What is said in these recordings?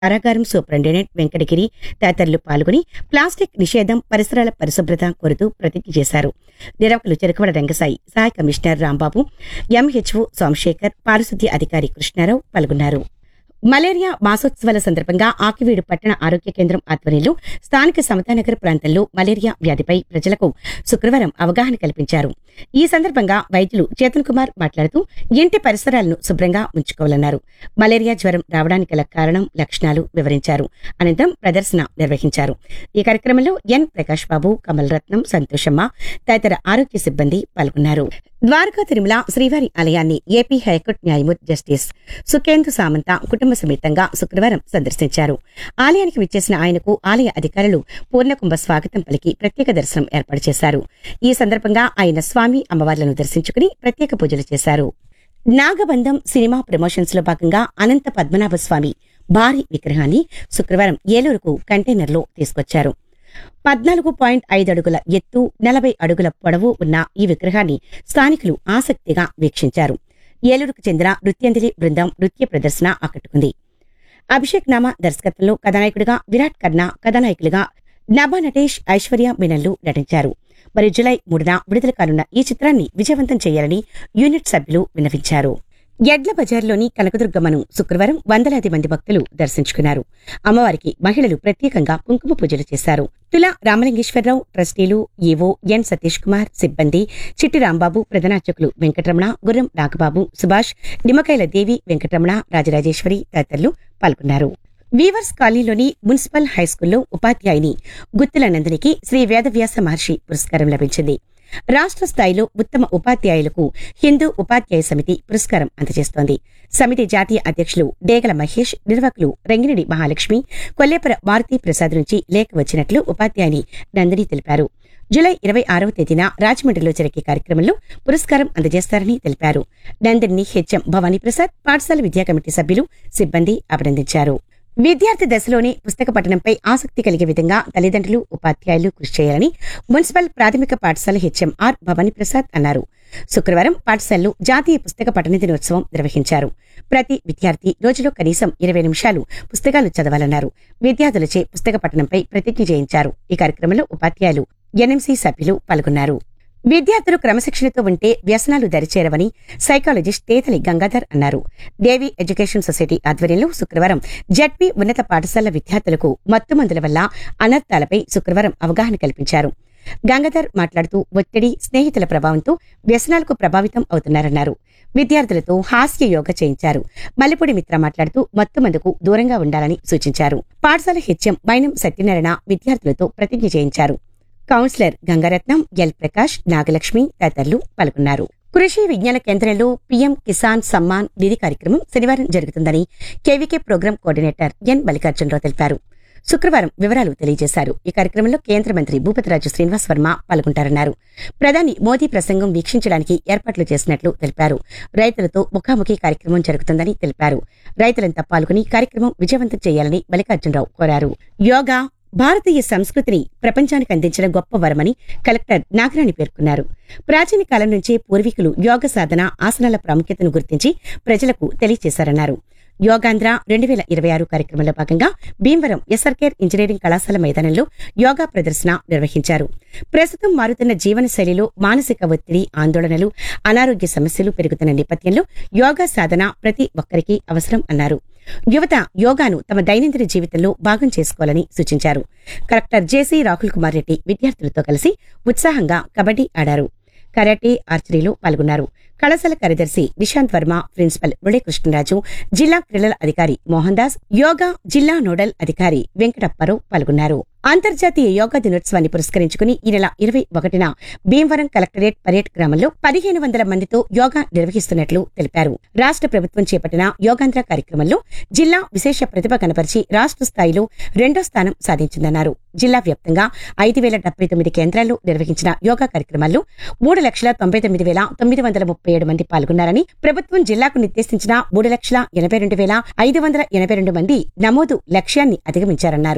కారాగారం superintendent Venkatagiri తదితరులు పాల్గొని plastic నిషేధం పరిసరాల పరిశుభ్రత కోరుతూ ప్రతిజ్ఞ చేశారు నిర్వాహకులు చెరుకువడ రంగసాయి సహాయ కమిషనర్ రాంబాబు ఎంహెచ్ఓ సోమశేఖర్ పారిశుద్ధ్య అధికారి కృష్ణారావు పాల్గొన్నారు మలేరియా మాసోత్సవాల సందర్భంగా ఆకివీడు పట్టణ ఆరోగ్య కేంద్రం ఆధ్వర్యంలో స్థానిక సమతానగర్ ప్రాంతంలో మలేరియా వ్యాధిపై ప్రజలకు శుక్రవారం అవగాహన కల్పించారు ఈ సందర్భంగా వైద్యులు చేతన్ కుమార్ మాట్లాడుతూ ఇంటి పరిసరాలను శుభ్రంగా ఉంచుకోవాలన్నారు మలేరియా జ్వరం రావడానికి గల కారణం లక్షణాలు వివరించారు అనంతరం ప్రదర్శన నిర్వహించారు ఈ కార్యక్రమంలో ఎన్ ప్రకాష్ బాబు కమల్ రత్నం సంతోషమ్మ తదితర ఆరోగ్య సిబ్బంది పాల్గొన్నారు ద్వారకా తిరుమల శ్రీవారి ఆలయాన్ని ఏపీ హైకోర్టు న్యాయమూర్తి జస్టిస్ సుఖేందు సామంత కుటుంబ సమేతంగా శుక్రవారం సందర్శించారు ఆలయానికి విచ్చేసిన ఆయనకు ఆలయ అధికారులు పూర్ణకుంభ స్వాగతం పలికి ప్రత్యేక దర్శనం ఏర్పాటు చేశారు ఈ సందర్భంగా ఆయన స్వామి అమ్మవార్లను దర్శించుకుని ప్రత్యేక పూజలు చేశారు నాగబంధం సినిమా ప్రమోషన్స్ లో భాగంగా అనంత పద్మనాభ స్వామి భారీ విగ్రహాన్ని శుక్రవారం ఏలూరుకు కంటైనర్లో తీసుకొచ్చారు పద్నాలుగు పాయింట్ ఐదు అడుగుల ఎత్తు నలభై అడుగుల పొడవు ఉన్న ఈ విగ్రహాన్ని స్థానికులు ఆసక్తిగా వీక్షించారు ఏలూరుకు చెందిన నృత్యంజలి బృందం నృత్య ప్రదర్శన ఆకట్టుకుంది అభిషేక్ నామా దర్శకత్వంలో కథానాయకుడిగా విరాట్ కర్ణ కథానాయకులుగా నభా నటేష్ ఐశ్వర్య మీనన్లు నటించారు మరి జులై మూడున విడుదల కానున్న ఈ చిత్రాన్ని విజయవంతం చేయాలని యూనిట్ సభ్యులు విన్నవించారు ఎడ్ల బజార్లోని కనకదుర్గమ్మను శుక్రవారం వందలాది మంది భక్తులు దర్శించుకున్నారు అమ్మవారికి మహిళలు ప్రత్యేకంగా కుంకుమ పూజలు చేశారు తుల రామలింగేశ్వరరావు ట్రస్టీలు ఈవో ఎన్ సతీష్ కుమార్ సిబ్బంది చిట్టి రాంబాబు ప్రధానార్చకులు వెంకటరమణ గుర్రం నాగబాబు సుభాష్ నిమ్మకాయల దేవి వెంకటరమణ రాజరాజేశ్వరి తదితరులు పాల్గొన్నారు వీవర్స్ కాలనీలోని మున్సిపల్ హైస్కూల్లో ఉపాధ్యాయుని గుత్తుల నందినికి శ్రీ వేదవ్యాస మహర్షి పురస్కారం లభించింది రాష్ట్ర స్థాయిలో ఉత్తమ ఉపాధ్యాయులకు హిందూ ఉపాధ్యాయ సమితి పురస్కారం అందజేస్తోంది సమితి జాతీయ అధ్యక్షులు డేగల మహేష్ నిర్వాహకులు రంగిరెడ్డి మహాలక్ష్మి కొల్లేపర మారుతి ప్రసాద్ నుంచి లేఖ వచ్చినట్లు ఉపాధ్యాయుని నందిని తెలిపారు జూలై ఇరవై ఆరవ తేదీన రాజమండ్రిలో జరిగే కార్యక్రమంలో పురస్కారం అందజేస్తారని తెలిపారు నందిని హెచ్ఎం భవానీ ప్రసాద్ పాఠశాల విద్యా కమిటీ సభ్యులు సిబ్బంది అభినందించారు విద్యార్థి దశలోనే పుస్తక పఠనంపై ఆసక్తి కలిగే విధంగా తల్లిదండ్రులు ఉపాధ్యాయులు కృషి చేయాలని మున్సిపల్ ప్రాథమిక పాఠశాల హెచ్ఎం ఆర్ భవానీ ప్రసాద్ అన్నారు శుక్రవారం పాఠశాలలో జాతీయ పుస్తక పఠన దినోత్సవం నిర్వహించారు ప్రతి విద్యార్థి రోజులో కనీసం ఇరవై నిమిషాలు పుస్తకాలు చదవాలన్నారు విద్యార్థులచే పుస్తక పఠనంపై ప్రతిజ్ఞ చేయించారు ఈ కార్యక్రమంలో ఉపాధ్యాయులు ఎన్ఎంసీ సభ్యులు పాల్గొన్నారు విద్యార్థులు క్రమశిక్షణతో ఉంటే వ్యసనాలు దరిచేరవని సైకాలజిస్ట్ తేతలి గంగాధర్ అన్నారు దేవి ఎడ్యుకేషన్ సొసైటీ ఆధ్వర్యంలో శుక్రవారం జడ్పీ ఉన్నత పాఠశాల విద్యార్థులకు మత్తుమందుల వల్ల అనర్థాలపై శుక్రవారం అవగాహన కల్పించారు గంగాధర్ మాట్లాడుతూ ఒత్తిడి స్నేహితుల ప్రభావంతో వ్యసనాలకు ప్రభావితం అవుతున్నారన్నారు విద్యార్థులతో హాస్య యోగ చేయించారు మల్లెపూడి మిత్ర మాట్లాడుతూ మత్తుమందుకు దూరంగా ఉండాలని సూచించారు పాఠశాల హెచ్ఎం మైనం సత్యనారాయణ విద్యార్థులతో ప్రతిజ్ఞ చేయించారు కౌన్సిలర్ గంగారత్నం ఎల్ ప్రకాష్ నాగలక్ష్మి తదితరులు పాల్గొన్నారు కృషి విజ్ఞాన కేంద్రంలో పీఎం కిసాన్ సమ్మాన్ నిధి కార్యక్రమం శనివారం జరుగుతుందని KVK programme coordinator N Mallikarjunarao తెలిపారు శుక్రవారం వివరాలు తెలియజేశారు ఈ కార్యక్రమంలో కేంద్ర మంత్రి భూపతిరాజు శ్రీనివాస్ వర్మ పాల్గొంటారన్నారు ప్రధాని మోదీ ప్రసంగం వీక్షించడానికి ఏర్పాట్లు చేసినట్లు తెలిపారు రైతులతో ముఖాముఖి కార్యక్రమం జరుగుతుందని తెలిపారు రైతులంతా పాల్గొని కార్యక్రమం విజయవంతం చేయాలని మల్లికార్జునరావు కోరారు యోగా భారతీయ సంస్కృతిని ప్రపంచానికి అందించిన గొప్ప వరమని కలెక్టర్ నాగరాణి పేర్కొన్నారు ప్రాచీన కాలం నుంచే పూర్వీకులు యోగ సాధన ఆసనాల ప్రాముఖ్యతను గుర్తించి ప్రజలకు తెలియజేశారన్నారు యోగాంధ్ర రెండు వేల ఇరవై ఆరు కార్యక్రమంలో భాగంగా భీమవరం ఎస్ఆర్కేర్ ఇంజనీరింగ్ కళాశాల మైదానంలో యోగా ప్రదర్శన నిర్వహించారు ప్రస్తుతం మారుతున్న జీవన శైలిలో మానసిక ఒత్తిడి ఆందోళనలు అనారోగ్య సమస్యలు పెరుగుతున్న నేపథ్యంలో యోగా సాధన ప్రతి ఒక్కరికి అవసరం అన్నారు యువత యోగాను తమ దైనందిన జీవితంలో భాగం చేసుకోవాలని సూచించారు కలెక్టర్ జేసీ రాహుల్ కుమార్ రెడ్డి విద్యార్థులతో కలిసి ఉత్సాహంగా కబడ్డీ ఆడారు కరాటే ఆర్చరీలో పాల్గొన్నారు కళాశాల కార్యదర్శి నిశాంత్ వర్మ ప్రిన్సిపల్ మురళీకృష్ణరాజు జిల్లా క్రీడల అధికారి మోహన్ దాస్ యోగా జిల్లా నోడల్ అధికారి వెంకటప్పారావు పాల్గొన్నారు అంతర్జాతీయ యోగా దినోత్సవాన్ని పురస్కరించుకుని ఈ నెల ఇరవై ఒకటిన భీమవరం కలెక్టరేట్ పరేడ్ గ్రామంలో పదిహేను వందల మందితో యోగా నిర్వహిస్తున్నట్లు తెలిపారు రాష్ట్ర ప్రభుత్వం చేపట్టిన యోగాంధ్ర కార్యక్రమంలో జిల్లా విశేష ప్రతిభ కనపరిచి రాష్ట్ర స్థాయిలో రెండో స్థానం సాధించిందన్నారు జిల్లా వ్యాప్తంగా ఐదు వేల డెబ్బై తొమ్మిది కేంద్రాల్లో నిర్వహించిన యోగా కార్యక్రమాల్లో మూడు లక్షల తొంభై తొమ్మిది వేల తొమ్మిది వందల ముప్పై ఏడు మంది పాల్గొన్నారని ప్రభుత్వం జిల్లాకు నిర్దేశించిన మూడు లక్షల ఎనభై రెండు వేల ఐదు వందల ఎనభై రెండు మంది నమోదు లక్ష్యాన్ని అధిగమించారన్నారు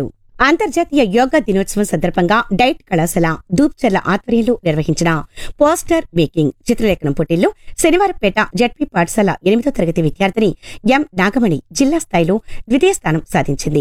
అంతర్జాతీయ యోగా దినోత్సవం సందర్భంగా డైట్ కళాశాల దూప్చర్ల ఆధ్వర్యంలో నిర్వహించిన పోస్టర్ మేకింగ్ చిత్రలేఖనం పోటీల్లో శనివారంపేట జడ్పీ పాఠశాల ఎనిమిదో తరగతి విద్యార్థిని ఎం నాగమణి జిల్లా స్థాయిలో ద్వితీయ స్థానం సాధించింది